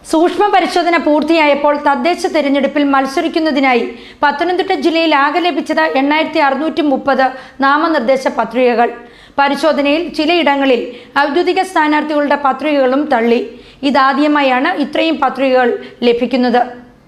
സൂക്ഷ്മ പരിശോധന പൂർത്തിയായപ്പോൾ തദ്ദേശ തെരഞ്ഞെടുപ്പിൽ മത്സരിക്കുന്നതിനായി പത്തനംതിട്ട ജില്ലയിൽ ആകെ ലഭിച്ചത് എണ്ണായിരത്തി അറുന്നൂറ്റി മുപ്പത് നാമനിർദ്ദേശ പത്രികകൾ പരിശോധനയിൽ ചിലയിടങ്ങളിൽ ഔദ്യോഗിക സ്ഥാനാർത്ഥികളുടെ പത്രികകളും തള്ളി ഇതാദ്യമായാണ് ഇത്രയും പത്രികകൾ ലഭിക്കുന്നത്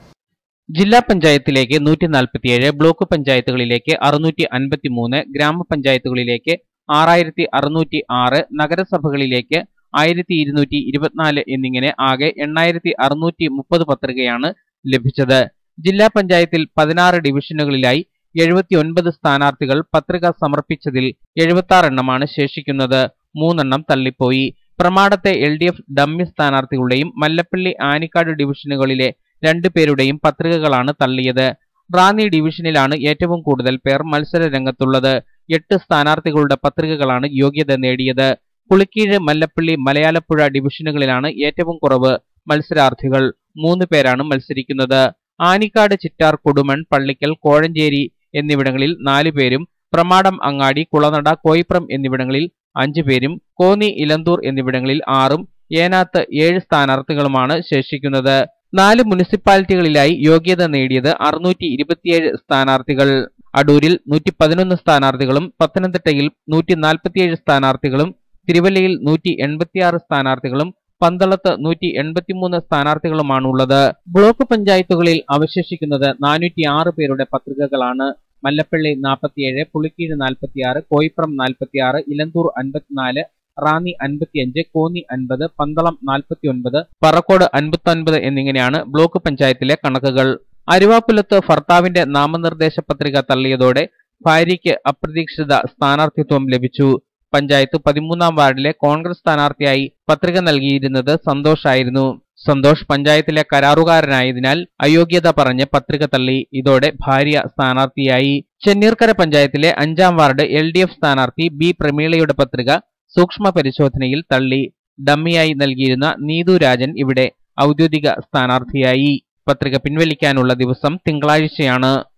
ജില്ലാ പഞ്ചായത്തിലേക്ക് നൂറ്റി നാൽപ്പത്തിയേഴ് ബ്ലോക്ക് പഞ്ചായത്തുകളിലേക്ക് അറുന്നൂറ്റി അൻപത്തിമൂന്ന് ഗ്രാമപഞ്ചായത്തുകളിലേക്ക് ആറായിരത്തി അറുന്നൂറ്റി ആറ് നഗരസഭകളിലേക്ക് ആയിരത്തി ഇരുന്നൂറ്റി ഇരുപത്തിനാല് എന്നിങ്ങനെ ആകെ എണ്ണായിരത്തി അറുന്നൂറ്റി മുപ്പത് പത്രികയാണ് ലഭിച്ചത് ജില്ലാ പഞ്ചായത്തിൽ പതിനാറ് ഡിവിഷനുകളിലായി എഴുപത്തി ഒൻപത് സ്ഥാനാർത്ഥികൾ പത്രിക സമർപ്പിച്ചതിൽ എഴുപത്തി ആറ് എണ്ണമാണ് ശേഷിക്കുന്നത് മൂന്നെണ്ണം തള്ളിപ്പോയി പ്രമാടത്തെ എൽ ഡി എഫ് ഡമ്മി സ്ഥാനാർത്ഥികളുടെയും മല്ലപ്പള്ളി ആനിക്കാട് ഡിവിഷനുകളിലെ രണ്ടുപേരുടെയും പത്രികകളാണ് തള്ളിയത് റാന്നി ഡിവിഷനിലാണ് ഏറ്റവും കൂടുതൽ പേർ മത്സര രംഗത്തുള്ളത് എട്ട് സ്ഥാനാർത്ഥികളുടെ പത്രികകളാണ് യോഗ്യത നേടിയത് പുളിക്കീഴ് മല്ലപ്പള്ളി മലയാലപ്പുഴ ഡിവിഷനുകളിലാണ് ഏറ്റവും കുറവ് മത്സരാർത്ഥികൾ മൂന്ന് പേരാണ് മത്സരിക്കുന്നത് ആനിക്കാട് ചിറ്റാർ കൊടുമൺ പള്ളിക്കൽ കോഴഞ്ചേരി എന്നിവിടങ്ങളിൽ നാല് പേരും പ്രമാടം അങ്ങാടി കുളനട കോയിപ്രം എന്നിവിടങ്ങളിൽ അഞ്ചു പേരും കോന്നി ഇലന്തൂർ എന്നിവിടങ്ങളിൽ ആറും ഏനാത്ത് ഏഴ് സ്ഥാനാർത്ഥികളുമാണ് ശേഷിക്കുന്നത് നാല് മുനിസിപ്പാലിറ്റികളിലായി യോഗ്യത നേടിയത് അറുന്നൂറ്റി ഇരുപത്തിയേഴ് സ്ഥാനാർത്ഥികൾ അടൂരിൽ നൂറ്റി പതിനൊന്ന് സ്ഥാനാർത്ഥികളും പത്തനംതിട്ടയിൽ നൂറ്റി നാൽപ്പത്തിയേഴ് സ്ഥാനാർത്ഥികളും തിരുവല്ലയിൽ നൂറ്റി എൺപത്തിയാറ് സ്ഥാനാർത്ഥികളും പന്തളത്ത് നൂറ്റി എൺപത്തിമൂന്ന് സ്ഥാനാർത്ഥികളുമാണുള്ളത് ബ്ലോക്ക് പഞ്ചായത്തുകളിൽ അവശേഷിക്കുന്നത് നാനൂറ്റി ആറ് പേരുടെ പത്രികകളാണ് മല്ലപ്പള്ളി നാൽപ്പത്തിയേഴ് പുളിക്കീഴ് നാൽപ്പത്തിയാറ് കോയിപ്രം നാൽപ്പത്തിയാറ് ഇലന്തൂർ അൻപത്തിനാല് റാന്നി അൻപത്തിയഞ്ച് കോന്നി അൻപത് പന്തളം നാൽപ്പത്തിയൊൻപത് പറക്കോട് അൻപത്തൊൻപത് എന്നിങ്ങനെയാണ് ബ്ലോക്ക് പഞ്ചായത്തിലെ കണക്കുകൾ അരുവാപ്പുലത്ത് ഭർത്താവിന്റെ നാമനിർദ്ദേശ പത്രിക തള്ളിയതോടെ ഭാര്യയ്ക്ക് അപ്രതീക്ഷിത സ്ഥാനാർത്ഥിത്വം ലഭിച്ചു പഞ്ചായത്ത് പതിമൂന്നാം വാർഡിലെ കോൺഗ്രസ് സ്ഥാനാർത്ഥിയായി പത്രിക നൽകിയിരുന്നത് സന്തോഷായിരുന്നു സന്തോഷ് പഞ്ചായത്തിലെ കരാറുകാരനായതിനാൽ അയോഗ്യത പറഞ്ഞ് പത്രിക തള്ളി ഇതോടെ ഭാര്യ സ്ഥാനാർത്ഥിയായി ചെന്നീർക്കര പഞ്ചായത്തിലെ അഞ്ചാം വാർഡ് എൽ ഡി എഫ് സ്ഥാനാർത്ഥി ബി പ്രമീളയുടെ പത്രിക സൂക്ഷ്മ പരിശോധനയിൽ തള്ളി ഡമ്മിയായി നൽകിയിരുന്ന നീതു രാജൻ ഇവിടെ ഔദ്യോഗിക സ്ഥാനാർത്ഥിയായി പത്രിക പിൻവലിക്കാനുള്ള ദിവസം തിങ്കളാഴ്ചയാണ്